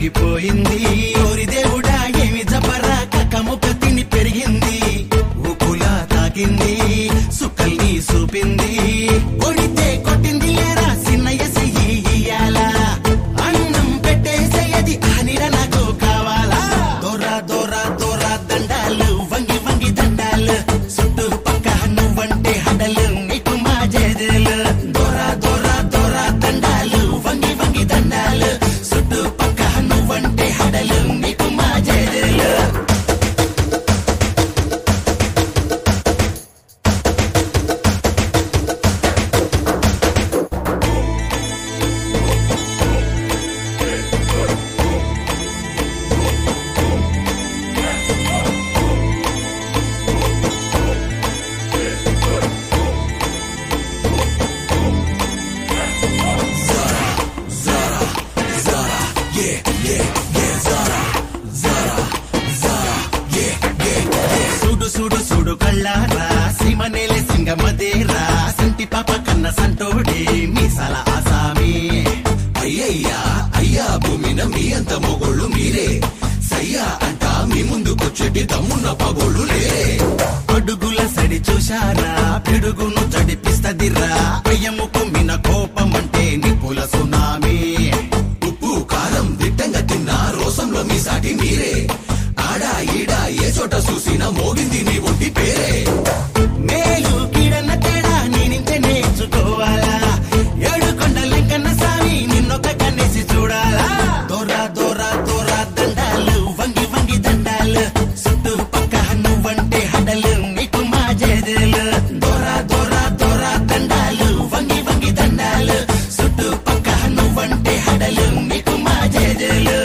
ఆగిపోయింది ఓరి దేవుడా ఏమి జబరా కక్కముక తిని పెరిగింది ఉప్పులా తాకింది సుక్కల్ని చూపింది కొడితే కొట్టింది లేరా సిన్నయ్య చెయ్యి ఇయ్యాలా అన్నం పెట్టేసేయది ఆ నీడ నాకు కావాలా దొరా దొరా దొరా దండాలు వంగి వంగి దండాలు చుట్టూ పక్క నువ్వంటే హడలు నీకు మా జేజేలు దొరా దొరా దొరా దండాలు వంగి వంగి దండాలు చుట్టూ పక్క నువ్వంటే హడలు నీకు మా జేజేలు సుడు సుడు సుడు కళ్ళారా సీమనేలే సింగమదేరా సంటి పాప కన్న సంటోడే మీసాల ఆసామి అయ్యయ్యా అయ్యా భూమిన మీ అంత మొగోళ్ళు మీరే సయ్యా అంట మీ ముందుకొచ్చేటి దమ్మున్న పగోళ్ళు లేరే అడుగుల సడి చూశారా పిడుగును చడిపిస్తదిరా అయ్యము కుమ్మిన కోపం అంటే నిపుల సునామీ ఉప్పు కారం దిట్టంగా తిన్న రోసంలో మీ సాటి మీరే ఆడా ఈడా ఏ చోట చూసినా మోగింది నీ ఒంటి పేరే మేలు కీడన్న తేడా నేనింతే నేర్చుకోవాలా ఏడు కొండ లెక్కన్న సామి నిన్నొక కన్నేసి చూడాలా దొరా దొరా దొరా దండాలు వంగి వంగి దండాలు చుట్టూ పక్క నువ్వంటే హడలు నీకు మా జేజేలు దొరా దొరా దొరా దండాలు వంగి వంగి దండాలు చుట్టూ పక్క నువ్వంటే హడలు నీకు మా జేజేలు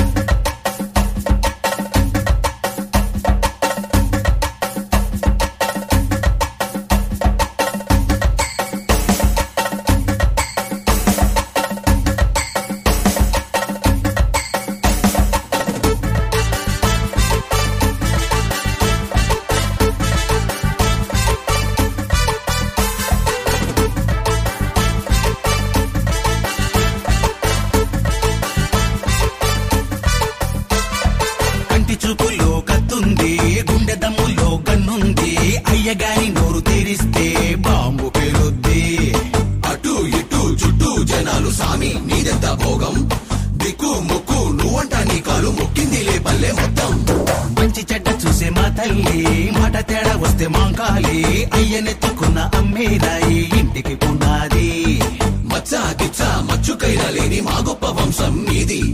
కంటి చూపులో కత్తుంది గుండె దమ్ములో గన్నుంది అయ్యగాని నోరు తెరిస్తే బాంబు పేలుద్ది అటు ఇటు చుట్టూ జనాలు సామి నీదెంత భోగం దిక్కు ముక్కు నువ్వంట నీ కాలు మొక్కిందిలే పల్లె మొత్తం మంచి చెడ్డ చూసే మా తల్లి మాట తేడా వస్తే మాంకాలి అయ్యనెత్తుకున్న అమ్మేరాయి ఇంటికి పునాది మచ్చ గిచ్చ మచ్చుకైనా లేని మా గొప్ప వంశం నీది